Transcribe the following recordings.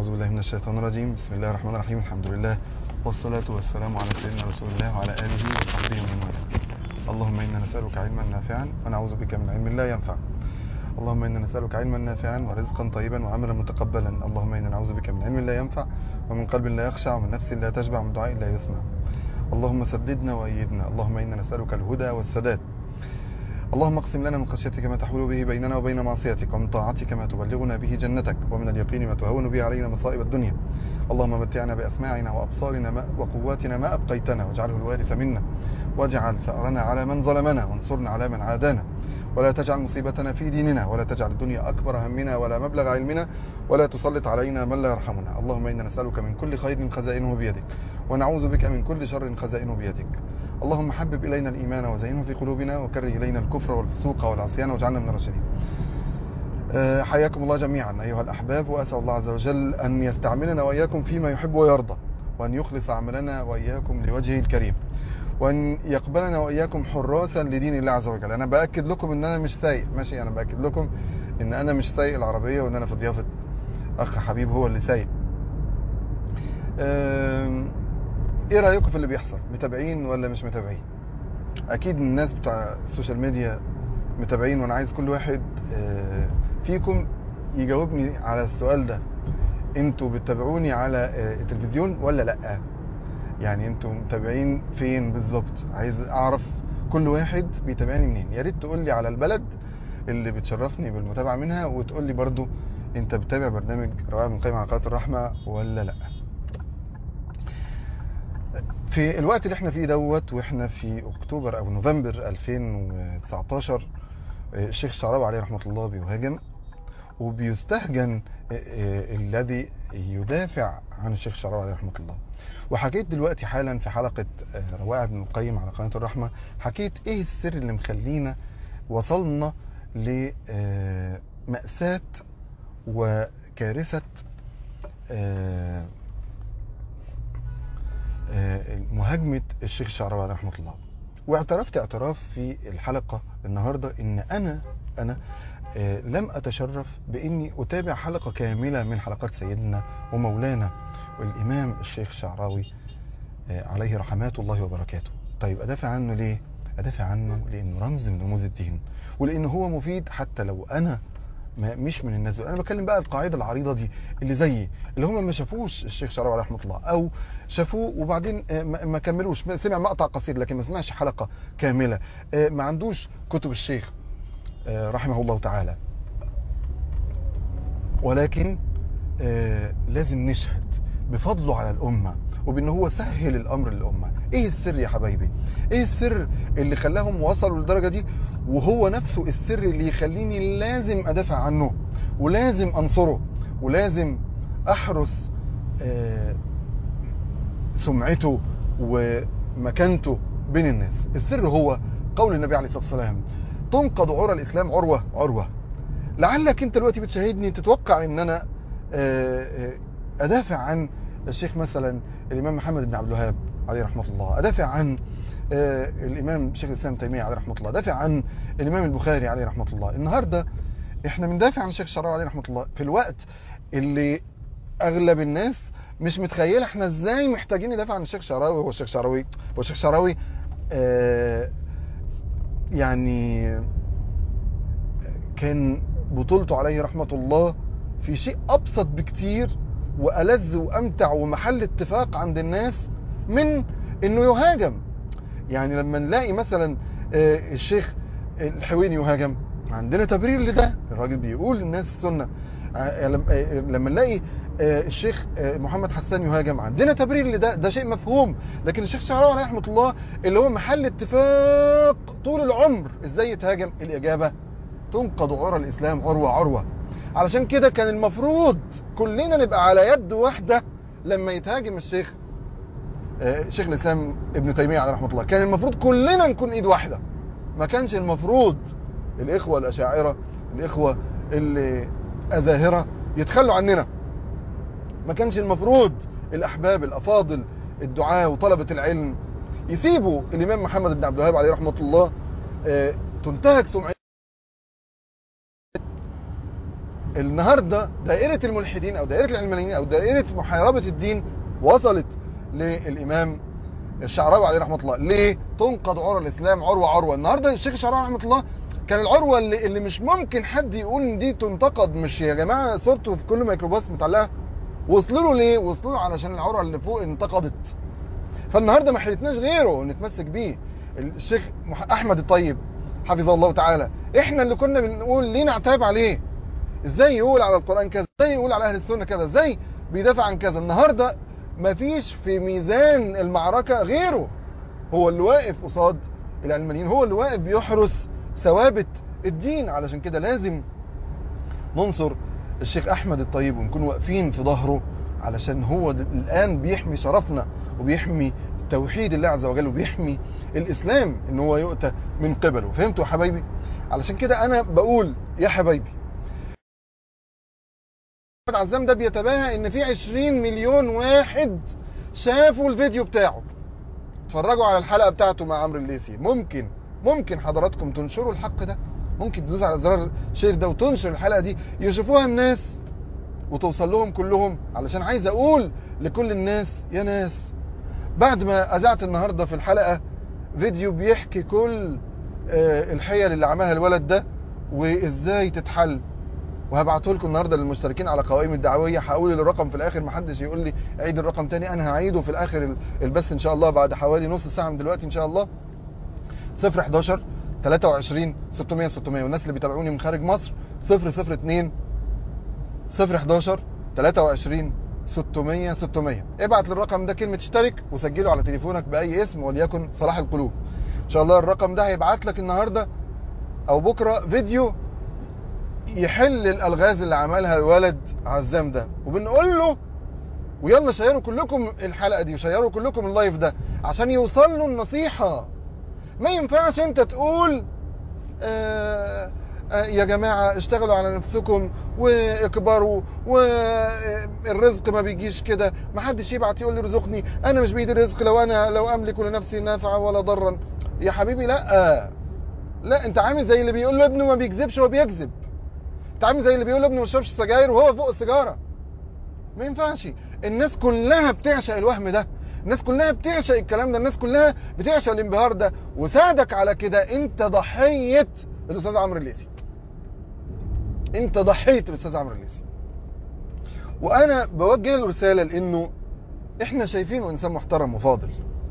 أعوذ بالله من الشيطان الرجيم بسم الله الرحمن الرحيم الحمد لله والصلاة والسلام على سيدنا رسول الله وعلى آله وصحبه ومن والاه اللهم إنا نسألك علما نافعا ونعوذ بك من علم لا ينفع اللهم إنا نسألك علما نافعا ورزقا طيبا وعملا متقبلا اللهم إنا نعوذ بك من علم لا ينفع ومن قلب لا يخشع ومن نفس لا تشبع ومن دعاء لا يسمع اللهم سددنا وأيدنا اللهم إنا نسألك الهدى والسداد اللهم اقسم لنا من خشيتك ما تحول به بيننا وبين معصيتك ومن طاعتك ما تبلغنا به جنتك ومن اليقين ما تهون به علينا مصائب الدنيا اللهم متعنا بأسماعنا وأبصارنا ما وقواتنا ما أبقيتنا واجعله الوارث منا واجعل ثأرنا على من ظلمنا وانصرنا على من عادانا ولا تجعل مصيبتنا في ديننا ولا تجعل الدنيا أكبر همنا ولا مبلغ علمنا ولا تسلط علينا من لا يرحمنا اللهم إنا نسألك من كل خير خزائنه بيدك ونعوذ بك من كل شر خزائنه بيدك اللهم حبب إلينا الإيمان وزينه في قلوبنا وكره إلينا الكفر والفسوق والعصيان واجعلنا من الراشدين أه حياكم الله جميعا أيها الأحباب وأسأل الله عز وجل أن يستعملنا وإياكم فيما يحب ويرضى وأن يخلص عملنا وإياكم لوجهه الكريم وأن يقبلنا وإياكم حراسا لدين الله عز وجل أنا بأكد لكم أن أنا مش سايق ماشي أنا بأكد لكم أن أنا مش سايق العربية وأن أنا في ضيافة أخ حبيب هو اللي سايق أه ايه رايكم في اللي بيحصل متابعين ولا مش متابعين اكيد الناس بتاع السوشيال ميديا متابعين وانا عايز كل واحد فيكم يجاوبني على السؤال ده انتوا بتتابعوني على التلفزيون ولا لا يعني انتوا متابعين فين بالظبط عايز اعرف كل واحد بيتابعني منين يا ريت تقول لي على البلد اللي بتشرفني بالمتابعه منها وتقول لي برضو انت بتتابع برنامج رواية من قيمة على قناه الرحمه ولا لا في الوقت اللي احنا فيه دوت واحنا في اكتوبر او نوفمبر 2019 الشيخ الشعراوي عليه رحمه الله بيهاجم وبيستهجن الذي يدافع عن الشيخ الشعراوي عليه رحمه الله وحكيت دلوقتي حالا في حلقه روائع ابن القيم على قناه الرحمه حكيت ايه السر اللي مخلينا وصلنا لمأساة وكارثه مهاجمة الشيخ الشعراوي عليه رحمة الله واعترفت اعتراف في الحلقة النهاردة ان انا انا لم اتشرف باني اتابع حلقة كاملة من حلقات سيدنا ومولانا والامام الشيخ الشعراوي عليه رحمات الله وبركاته طيب ادافع عنه ليه ادافع عنه لانه رمز من رموز الدين ولانه هو مفيد حتى لو انا ما مش من الناس انا بتكلم بقى القاعده العريضه دي اللي زيي اللي هم ما شافوش الشيخ شعراوي عليه رحمه الله او شافوه وبعدين ما كملوش سمع مقطع قصير لكن ما سمعش حلقه كامله ما عندوش كتب الشيخ رحمه الله تعالى ولكن لازم نشهد بفضله على الامه وبان هو سهل الامر للامه ايه السر يا حبايبي ايه السر اللي خلاهم وصلوا للدرجه دي وهو نفسه السر اللي يخليني لازم ادافع عنه ولازم انصره ولازم احرس سمعته ومكانته بين الناس السر هو قول النبي عليه الصلاه والسلام تنقض عرى الاسلام عروه عروه لعلك انت دلوقتي بتشاهدني تتوقع ان انا ادافع عن الشيخ مثلا الامام محمد بن عبد الوهاب عليه رحمه الله ادافع عن الامام شيخ الاسلام تيميه عليه رحمه الله دافع عن الامام البخاري عليه رحمه الله النهارده احنا بندافع عن الشيخ الشعراوي عليه رحمه الله في الوقت اللي اغلب الناس مش متخيله احنا ازاي محتاجين ندافع عن الشيخ الشعراوي هو الشيخ الشعراوي هو الشيخ الشعراوي آه يعني كان بطولته عليه رحمه الله في شيء ابسط بكتير والذ وامتع ومحل اتفاق عند الناس من انه يهاجم يعني لما نلاقي مثلا الشيخ الحويني يهاجم عندنا تبرير لده الراجل بيقول للناس السنه لما نلاقي الشيخ محمد حسان يهاجم عندنا تبرير لده ده شيء مفهوم لكن الشيخ شعراوي عليه رحمه الله اللي هو محل اتفاق طول العمر ازاي يتهاجم الاجابه تنقض عرى الاسلام عروه عروه علشان كده كان المفروض كلنا نبقى على يد واحده لما يتهاجم الشيخ شيخ الاسلام ابن تيميه عليه رحمه الله كان المفروض كلنا نكون ايد واحده ما كانش المفروض الاخوه الاشاعره الاخوه اللي اذاهره يتخلوا عننا ما كانش المفروض الاحباب الافاضل الدعاء وطلبه العلم يسيبوا الامام محمد بن عبد الوهاب عليه رحمه الله تنتهك سمعته النهارده دائره الملحدين او دائره العلمانيين او دائره محاربه الدين وصلت للامام الشعراوي عليه رحمه الله ليه تنقض عروه الاسلام عروه عروه النهارده الشيخ الشعراوي رحمه الله كان العروه اللي, اللي مش ممكن حد يقول ان دي تنتقد مش يا جماعه صورته في كل ميكروباص متعلقه وصلوا له ليه وصلوا له علشان العروه اللي فوق انتقدت فالنهارده ما حيلتناش غيره نتمسك بيه الشيخ احمد الطيب حفظه الله تعالى احنا اللي كنا بنقول ليه نعتاب عليه ازاي يقول على القران كذا ازاي يقول على اهل السنه كذا ازاي بيدافع عن كذا النهارده مفيش في ميزان المعركه غيره هو اللي واقف قصاد العلمانيين هو اللي واقف بيحرس ثوابت الدين علشان كده لازم ننصر الشيخ احمد الطيب ونكون واقفين في ظهره علشان هو الان بيحمي شرفنا وبيحمي توحيد الله عز وجل وبيحمي الاسلام ان هو يؤتى من قبله فهمتوا يا حبايبي علشان كده انا بقول يا حبايبي احمد عزام ده بيتباهى ان في 20 مليون واحد شافوا الفيديو بتاعه اتفرجوا على الحلقه بتاعته مع عمرو الليثي ممكن ممكن حضراتكم تنشروا الحق ده ممكن تدوس على زرار الشير ده وتنشر الحلقه دي يشوفوها الناس وتوصل لهم كلهم علشان عايز اقول لكل الناس يا ناس بعد ما اذعت النهارده في الحلقه فيديو بيحكي كل الحيل اللي عملها الولد ده وازاي تتحل وهبعته لكم النهارده للمشتركين على قوائم الدعويه هقول الرقم في الاخر محدش يقول لي عيد الرقم تاني انا هعيده في الاخر البث ان شاء الله بعد حوالي نص ساعه من دلوقتي ان شاء الله 011 23 600 600 والناس اللي بيتابعوني من خارج مصر 002 011 23 600 600 ابعت للرقم ده كلمه اشترك وسجله على تليفونك باي اسم وليكن صلاح القلوب ان شاء الله الرقم ده هيبعت لك النهارده او بكره فيديو يحل الالغاز اللي عملها الولد عزام ده وبنقول له ويلا شيروا كلكم الحلقه دي وشيروا كلكم اللايف ده عشان يوصل له النصيحه ما ينفعش انت تقول آآ آآ يا جماعة اشتغلوا على نفسكم واكبروا والرزق ما بيجيش كده ما حدش يبعت يقول لي رزقني انا مش بايدي الرزق لو انا لو املك لنفسي نافعا ولا ضرا يا حبيبي لا لا انت عامل زي اللي بيقول له ابنه ما بيكذبش هو بيكذب انت عامل زي اللي بيقول له ابنه ما يشربش سجاير وهو فوق السيجاره ما ينفعش الناس كلها بتعشق الوهم ده الناس كلها بتعشق الكلام ده الناس كلها بتعشق الانبهار ده وساعدك على كده انت ضحيه الاستاذ عمرو الليثي انت ضحيه الاستاذ عمرو الليثي وانا بوجه له رساله لانه احنا شايفينه انسان محترم وفاضل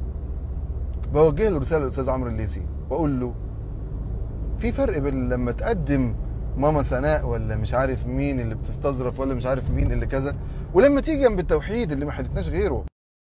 بوجه له رساله للاستاذ عمرو الليثي واقول له في فرق بين لما تقدم ماما سناء ولا مش عارف مين اللي بتستظرف ولا مش عارف مين اللي كذا ولما تيجي جنب التوحيد اللي ما حدثناش غيره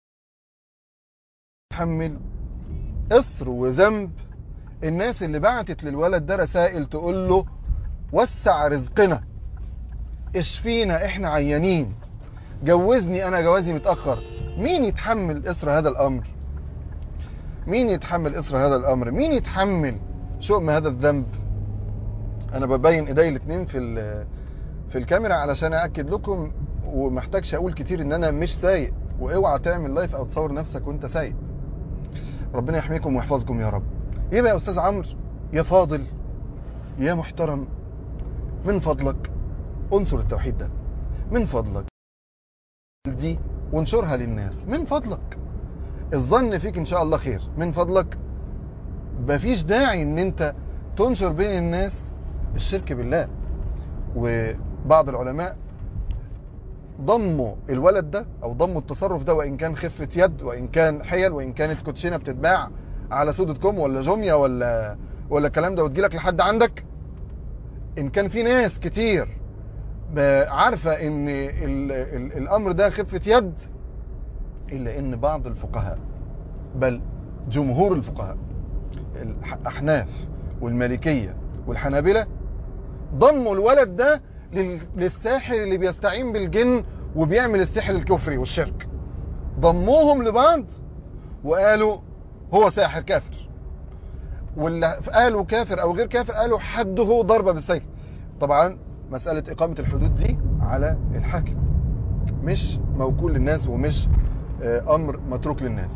تحمل اصر وذنب الناس اللي بعتت للولد ده رسائل تقول له وسع رزقنا اشفينا احنا عيانين جوزني انا جوازي متاخر مين يتحمل اصر هذا الامر مين يتحمل اصر هذا الامر مين يتحمل شؤم هذا الذنب انا ببين ايدي الاثنين في في الكاميرا علشان ااكد لكم ومحتاجش اقول كتير ان انا مش سايق واوعى تعمل لايف او تصور نفسك وانت سايق ربنا يحميكم ويحفظكم يا رب يبقى يا استاذ عمرو يا فاضل يا محترم من فضلك انصر التوحيد ده من فضلك دي وانشرها للناس من فضلك الظن فيك ان شاء الله خير من فضلك مفيش داعي ان انت تنشر بين الناس الشرك بالله وبعض العلماء ضموا الولد ده او ضموا التصرف ده وان كان خفة يد وان كان حيل وان كانت كوتشينه بتتباع على سودة كوم ولا جوميا ولا ولا الكلام ده وتجيلك لحد عندك ان كان في ناس كتير عارفة ان ال ال الامر ده خفة يد الا ان بعض الفقهاء بل جمهور الفقهاء الاحناف والمالكية والحنابلة ضموا الولد ده للساحر اللي بيستعين بالجن وبيعمل السحر الكفري والشرك ضموهم لبعض وقالوا هو ساحر كافر واللي قالوا كافر او غير كافر قالوا حده ضربة بالسيف طبعا مسألة اقامة الحدود دي على الحاكم مش موكول للناس ومش امر متروك للناس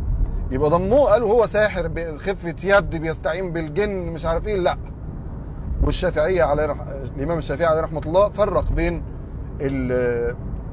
يبقى ضموه قالوا هو ساحر بخفة يد بيستعين بالجن مش عارف ايه لا والشافعية عليه رح... الإمام الشافعي عليه رحمة الله فرق بين ال...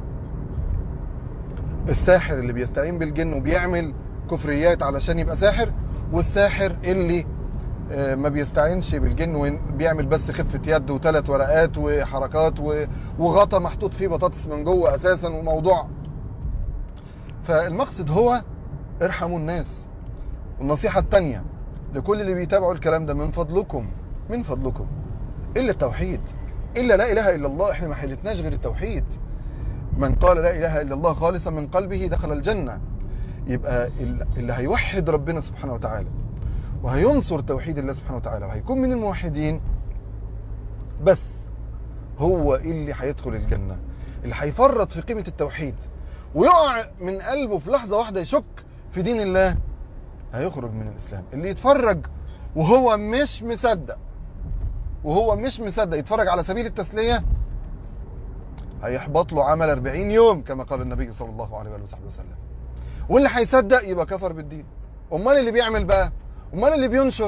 الساحر اللي بيستعين بالجن وبيعمل كفريات علشان يبقى ساحر والساحر اللي ما بيستعينش بالجن وبيعمل بس خفة يد وثلاث ورقات وحركات وغطا محطوط فيه بطاطس من جوه اساسا وموضوع فالمقصد هو ارحموا الناس والنصيحة التانية لكل اللي بيتابعوا الكلام ده من فضلكم من فضلكم إلا التوحيد إلا لا إله إلا الله إحنا ما حلتناش غير التوحيد من قال لا إله إلا الله خالصا من قلبه دخل الجنة يبقى اللي هيوحد ربنا سبحانه وتعالى وهينصر توحيد الله سبحانه وتعالى وهيكون من الموحدين بس هو اللي هيدخل الجنة اللي هيفرط في قيمة التوحيد ويقع من قلبه في لحظة واحدة يشك في دين الله هيخرج من الإسلام اللي يتفرج وهو مش مصدق وهو مش مصدق يتفرج على سبيل التسلية هيحبط له عمل 40 يوم كما قال النبي صلى الله عليه وصحبه وسلم واللي هيصدق يبقى كفر بالدين امال اللي بيعمل بقى امال اللي بينشر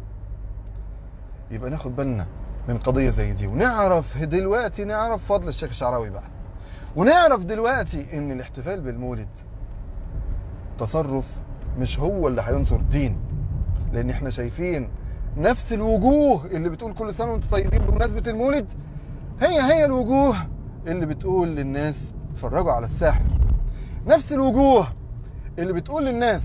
يبقى ناخد بالنا من قضية زي دي ونعرف دلوقتي نعرف فضل الشيخ الشعراوي بقى ونعرف دلوقتي ان الاحتفال بالمولد تصرف مش هو اللي هينصر دين لان احنا شايفين نفس الوجوه اللي بتقول كل سنة وانتم طيبين بمناسبة المولد هي هي الوجوه اللي بتقول للناس اتفرجوا على الساحر نفس الوجوه اللي بتقول للناس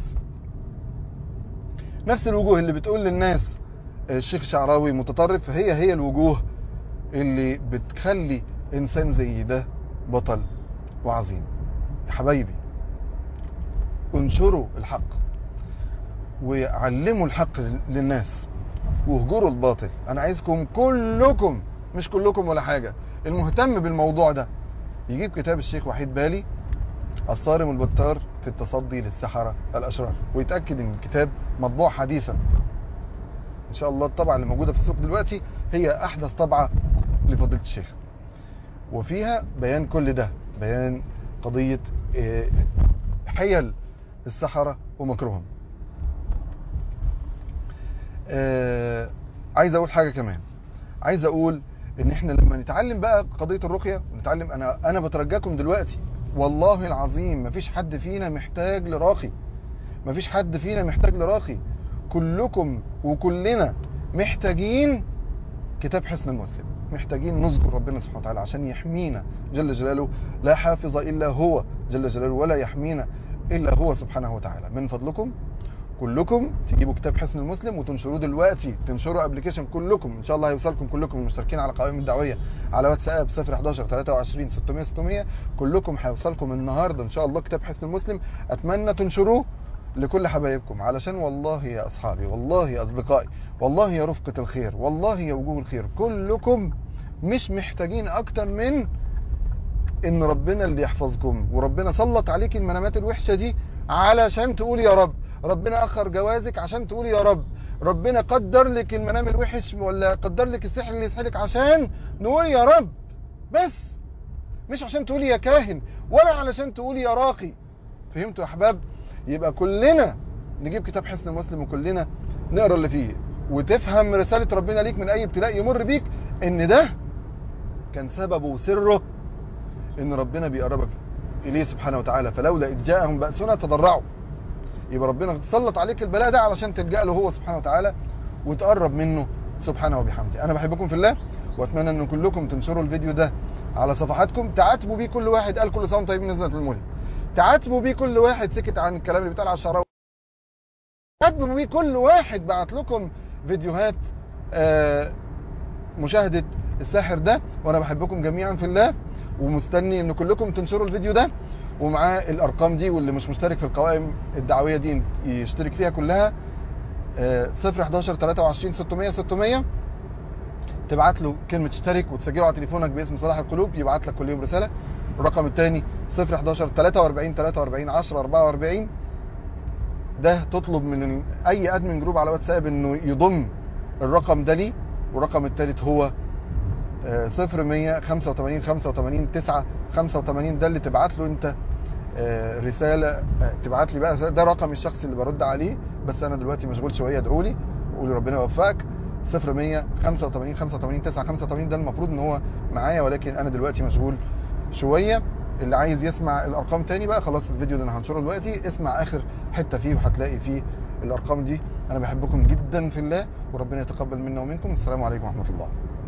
نفس الوجوه اللي بتقول للناس الشيخ شعراوي متطرف هي هي الوجوه اللي بتخلي انسان زي ده بطل وعظيم يا حبايبي انشروا الحق وعلموا الحق للناس واهجروا الباطل انا عايزكم كلكم مش كلكم ولا حاجة المهتم بالموضوع ده يجيب كتاب الشيخ وحيد بالي الصارم البتار في التصدي للسحرة الأشرار ويتأكد ان الكتاب مطبوع حديثا ان شاء الله الطبعة اللي موجودة في السوق دلوقتي هي احدث طبعة لفضيلة الشيخ وفيها بيان كل ده بيان قضية حيل السحرة ومكرهم عايز اقول حاجة كمان عايز اقول ان احنا لما نتعلم بقى قضية الرقية ونتعلم انا انا بترجاكم دلوقتي والله العظيم مفيش حد فينا محتاج لراقي مفيش حد فينا محتاج لراقي كلكم وكلنا محتاجين كتاب حسن المسلم محتاجين نذكر ربنا سبحانه وتعالى عشان يحمينا جل جلاله لا حافظ إلا هو جل جلاله ولا يحمينا إلا هو سبحانه وتعالى من فضلكم كلكم تجيبوا كتاب حسن المسلم وتنشروه دلوقتي تنشروا ابلكيشن كلكم ان شاء الله هيوصلكم كلكم المشتركين على قوائم الدعويه على واتساب 011 23 600 600 كلكم هيوصلكم النهارده ان شاء الله كتاب حسن المسلم اتمنى تنشروه لكل حبايبكم علشان والله يا اصحابي والله يا اصدقائي والله يا رفقه الخير والله يا وجوه الخير كلكم مش محتاجين اكتر من ان ربنا اللي يحفظكم وربنا سلط عليك المنامات الوحشه دي علشان تقول يا رب ربنا اخر جوازك عشان تقول يا رب ربنا قدر لك المنام الوحش ولا قدر لك السحر اللي يسحلك عشان نقول يا رب بس مش عشان تقولي يا كاهن ولا علشان تقولي يا راقي فهمتوا يا احباب يبقى كلنا نجيب كتاب حسن مسلم وكلنا نقرا اللي فيه وتفهم رسالة ربنا ليك من اي ابتلاء يمر بيك ان ده كان سببه وسره ان ربنا بيقربك اليه سبحانه وتعالى فلولا اذ جاءهم بأسنا تضرعوا يبقى ربنا سلط عليك البلاء ده علشان تلجأ له هو سبحانه وتعالى وتقرب منه سبحانه وبحمده انا بحبكم في الله واتمنى ان كلكم تنشروا الفيديو ده على صفحاتكم تعاتبوا بيه كل واحد قال كل سنه طيبين نزلت المولد تعاتبوا بيه كل واحد سكت عن الكلام اللي بيتقال على الشعراوي تعاتبوا بيه كل واحد بعت لكم فيديوهات آه مشاهده الساحر ده وانا بحبكم جميعا في الله ومستني ان كلكم تنشروا الفيديو ده ومعاه الارقام دي واللي مش مشترك في القوائم الدعويه دي يشترك فيها كلها 0 11 23 600 600 تبعت له كلمه اشترك وتسجله على تليفونك باسم صلاح القلوب يبعت لك كل يوم رساله الرقم الثاني 0 11 43 43 10 44 ده تطلب من اي ادمن جروب على واتساب انه يضم الرقم ده ليه والرقم الثالث هو 0 100 85 85 9 85 ده اللي تبعت له انت رسالة تبعت لي بقى ده رقم الشخص اللي برد عليه بس انا دلوقتي مشغول شوية ادعوا لي وقولي ربنا يوفقك 0100 85 85 9 85 ده المفروض ان هو معايا ولكن انا دلوقتي مشغول شويه اللي عايز يسمع الارقام تاني بقى خلاص الفيديو اللي انا هنشره دلوقتي اسمع اخر حته فيه وهتلاقي فيه الارقام دي انا بحبكم جدا في الله وربنا يتقبل منا ومنكم السلام عليكم ورحمه الله